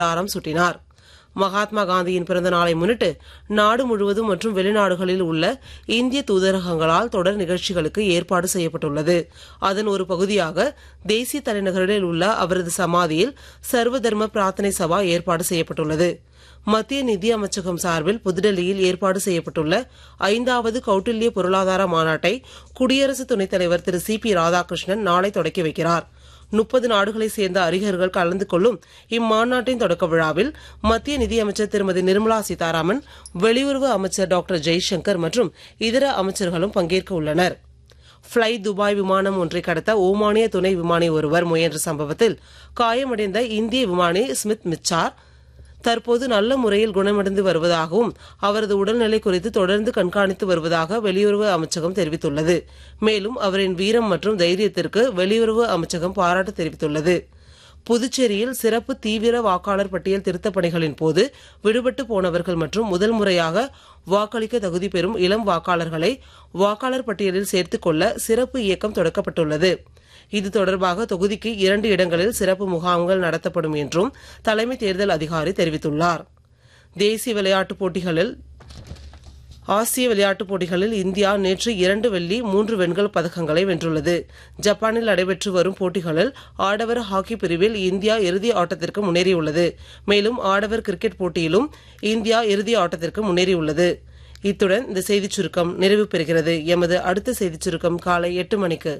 ஆரம் சுட்டினார் மகாத்மா காந்தியின் பிறந்த நாளை முன்னிட்டு நாடு முழுவதும் மற்றும் வெளிநாடுகளில் உள்ள இந்திய தூதரகங்களால் தொடர் நிகழ்ச்சிகளுக்கு ஏற்பாடு செய்யப்பட்டுள்ளது அதன் ஒரு பகுதியாக தேசிய தலைநகரில் உள்ள அவரது சமாதியில் சர்வதர்ம பிரார்த்தனை சபா ஏற்பாடு செய்யப்பட்டுள்ளது மத்திய நிதி அமைச்சகம் சார்பில் புதுடெல்லியில் ஏற்பாடு செய்யப்பட்டுள்ள ஐந்தாவது கௌட்டில்ய பொருளாதார மாநாட்டை குடியரசு துணைத் தலைவர் திரு சி பி ராதாகிருஷ்ணன் நாளை தொடக்கி வைக்கிறார் முப்பது நாடுகளைச் சேர்ந்த அறிஞர்கள் கலந்து கொள்ளும் இம்மாநாட்டின் தொடக்க விழாவில் மத்திய நிதியமைச்சர் திருமதி நிர்மலா சீதாராமன் வெளியுறவு அமைச்சர் டாக்டர் ஜெய்சங்கர் மற்றும் இதர அமைச்சர்களும் பங்கேற்க உள்ளனர் ஃப்ளை துபாய் விமானம் ஒன்றை கடத்த ஓமானிய துணை விமானி ஒருவர் முயன்ற சம்பவத்தில் காயமடைந்த இந்திய விமானி ஸ்மித் மிச்சார் தற்போது நல்ல முறையில் குணமடைந்து வருவதாகவும் அவரது உடல்நிலை குறித்து தொடர்ந்து கண்காணித்து வருவதாக வெளியுறவு அமைச்சகம் தெரிவித்துள்ளது மேலும் அவரின் வீரம் மற்றும் தைரியத்திற்கு வெளியுறவு அமைச்சகம் பாராட்டு தெரிவித்துள்ளது புதுச்சேரியில் சிறப்பு தீவிர வாக்காளர் பட்டியல் திருத்தப் பணிகளின் போது விடுபட்டு போனவர்கள் மற்றும் முதல் முறையாக வாக்களிக்க தகுதி பெறும் இளம் வாக்காளர்களை வாக்காளர் பட்டியலில் சேர்த்துக் கொள்ள சிறப்பு இயக்கம் தொடக்கப்பட்டுள்ளது இது தொடர்பாக தொகுதிக்கு இரண்டு இடங்களில் சிறப்பு முகாம்கள் நடத்தப்படும் என்றும் தலைமை தேர்தல் அதிகாரி தெரிவித்துள்ளார் தேசிய விளையாட்டுப் போட்டிகளில் ஆசிய விளையாட்டுப் போட்டிகளில் இந்தியா நேற்று இரண்டு வெள்ளி மூன்று வெண்கலப் பதக்கங்களை வென்றுள்ளது ஜப்பானில் நடைபெற்று வரும் போட்டிகளில் ஆடவர் ஹாக்கி பிரிவில் இந்தியா இறுதி ஆட்டத்திற்கு முன்னேறியுள்ளது மேலும் ஆடவர் கிரிக்கெட் போட்டியிலும் இந்தியா இறுதி ஆட்டத்திற்கு முன்னேறியுள்ளது இத்துடன் இந்த செய்திச் சுருக்கம் நிறைவு பெறுகிறது எமது அடுத்த செய்திச் சுருக்கம் காலை எட்டு மணிக்கு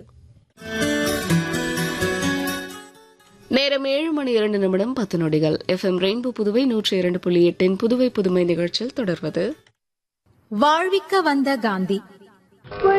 நேரம் ஏழு மணி இரண்டு நிமிடம் பத்து நொடிகள் எஃப்எம் ரெயின்போ புதுவை நூற்றி இரண்டு புள்ளி எட்டின் புதுவை புதுமை நிகழ்ச்சியில் தொடர்வது வாழ்விக்க வந்த காந்தி